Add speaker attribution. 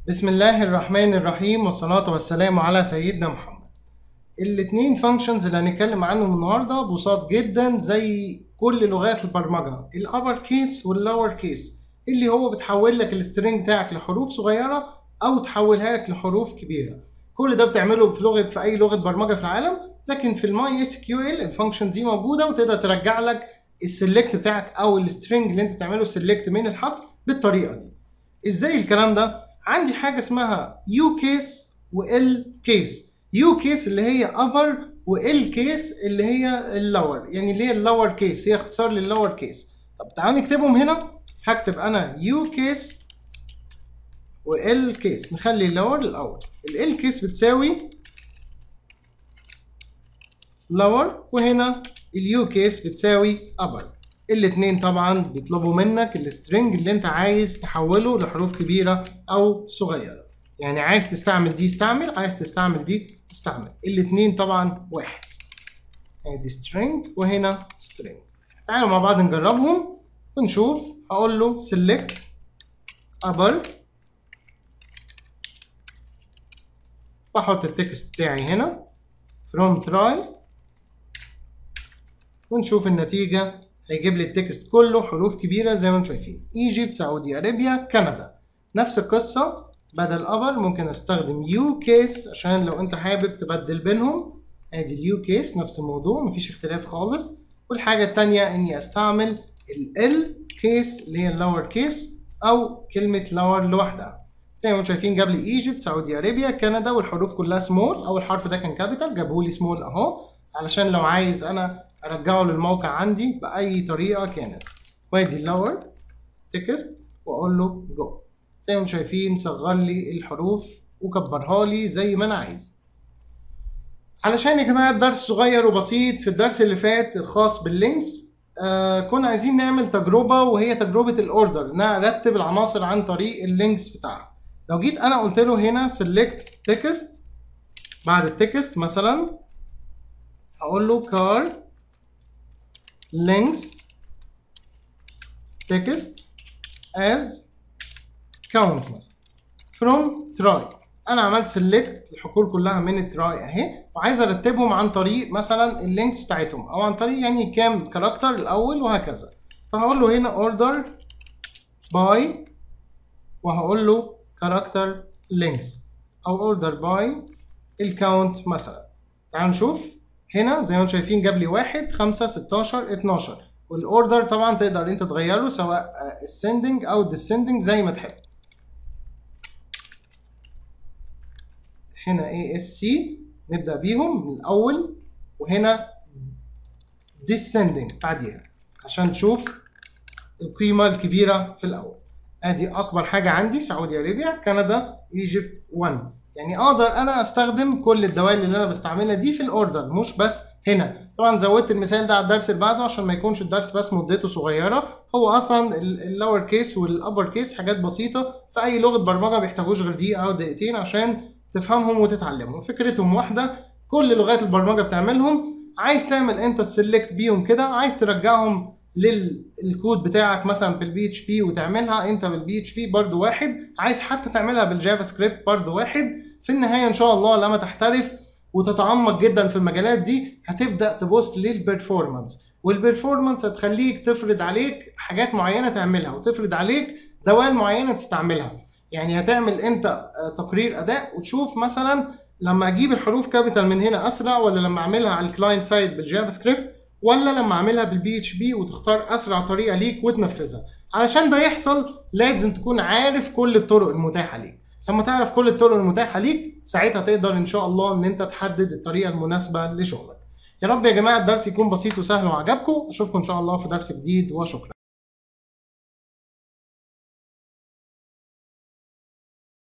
Speaker 1: بسم الله الرحمن الرحيم والصلاة والسلام على سيدنا محمد الاتنين فانكشنز اللي هنتكلم عنهم النهاردة بساط جدا زي كل لغات البرمجة الابر كيس واللور كيس اللي هو بتحول لك السترينج بتاعك لحروف صغيرة او تحولها لك لحروف كبيرة كل ده بتعمله في لغة في اي لغة برمجة في العالم لكن في الماي اس كيو ال الفانكشن دي موجودة وتقدر ترجع لك السلكت بتاعك او السترينج اللي انت بتعمله سلكت من الحق بالطريقة دي ازاي الكلام ده عندي حاجه اسمها يو كيس وال كيس يو كيس اللي هي upper وال كيس اللي هي اللور يعني اللي هي اللور كيس هي اختصار لللور كيس طب تعالوا نكتبهم هنا هكتب انا يو كيس وال كيس نخلي اللور الاول ال كيس بتساوي لور وهنا اليو كيس بتساوي upper الاتنين طبعا بيطلبوا منك السترنج اللي انت عايز تحوله لحروف كبيرة او صغيرة يعني عايز تستعمل دي استعمل عايز تستعمل دي استعمل الاتنين طبعا واحد ادي string وهنا string تعالوا مع بعض نجربهم ونشوف هقول له select upper واحط التكست بتاعي هنا from try ونشوف النتيجة هيجيب لي التكست كله حروف كبيره زي ما انتم شايفين ايجيبت سعودي ارابيا كندا نفس القصه بدل ابل ممكن استخدم يو كيس عشان لو انت حابب تبدل بينهم ادي اليو كيس نفس الموضوع مفيش اختلاف خالص والحاجه التانية اني استعمل ال كيس اللي هي اللور كيس او كلمه لور لوحدها زي ما انتم شايفين جاب لي ايجيبت سعودي ارابيا كندا والحروف كلها سمول اول حرف ده كان كابيتال جابه لي سمول اهو علشان لو عايز انا ارجعه للموقع عندي باي طريقه كانت وادي اللور تكست واقول له جو زي ما انتم شايفين صغر لي الحروف وكبرها لي زي ما انا عايز علشان يا جماعه الدرس صغير وبسيط في الدرس اللي فات الخاص باللينكس آه كنا عايزين نعمل تجربه وهي تجربه الاوردر نرتب العناصر عن طريق اللينكس بتاعها لو جيت انا قلت له هنا select text بعد التكست مثلا هقول له car links text as count مثلا from try انا عملت select الحقول كلها من التراي اهي وعايز ارتبهم عن طريق مثلا اللينكس بتاعتهم او عن طريق يعني كام كاركتر الاول وهكذا فهقول له هنا order by وهقول له كاركتر links او order by الكاونت مثلا تعالوا نشوف هنا زي ما انتم شايفين جاب لي 1 5 16 12 والاوردر طبعا تقدر انت تغيره سواء ascending او descending زي ما تحب هنا ASC نبدأ بيهم من الأول وهنا descending بعديها عشان تشوف القيمة الكبيرة في الأول ادي أكبر حاجة عندي سعودي أرابيا كندا ايجيبت 1 يعني اقدر انا استخدم كل الدوال اللي انا بستعملها دي في الاوردر مش بس هنا طبعا زودت المثال ده على الدرس اللي بعده عشان ما يكونش الدرس بس مدته صغيره هو اصلا اللور كيس والابر كيس حاجات بسيطه في اي لغه برمجه ما بيحتاجوش غير دقيقه او دقيقتين عشان تفهمهم وتتعلمهم فكرتهم واحده كل لغات البرمجه بتعملهم عايز تعمل انت السلكت بيهم كده عايز ترجعهم للكود بتاعك مثلا بالبي اتش بي وتعملها انت بالبي اتش بي برضو واحد عايز حتى تعملها بالجافا سكريبت برضو واحد في النهايه ان شاء الله لما تحترف وتتعمق جدا في المجالات دي هتبدا تبص للبرفورمانس والبرفورمانس هتخليك تفرض عليك حاجات معينه تعملها وتفرض عليك دوال معينه تستعملها يعني هتعمل انت تقرير اداء وتشوف مثلا لما اجيب الحروف كابيتال من هنا اسرع ولا لما اعملها على الكلاينت سايد بالجافا سكريبت ولا لما اعملها بالبي اتش بي وتختار اسرع طريقه ليك وتنفذها علشان ده يحصل لازم تكون عارف كل الطرق المتاحه ليك لما تعرف كل الطرق المتاحه ليك ساعتها تقدر ان شاء الله ان انت تحدد الطريقه المناسبه لشغلك يا رب يا جماعه الدرس يكون بسيط وسهل وعجبكم اشوفكم ان شاء الله في درس جديد وشكرا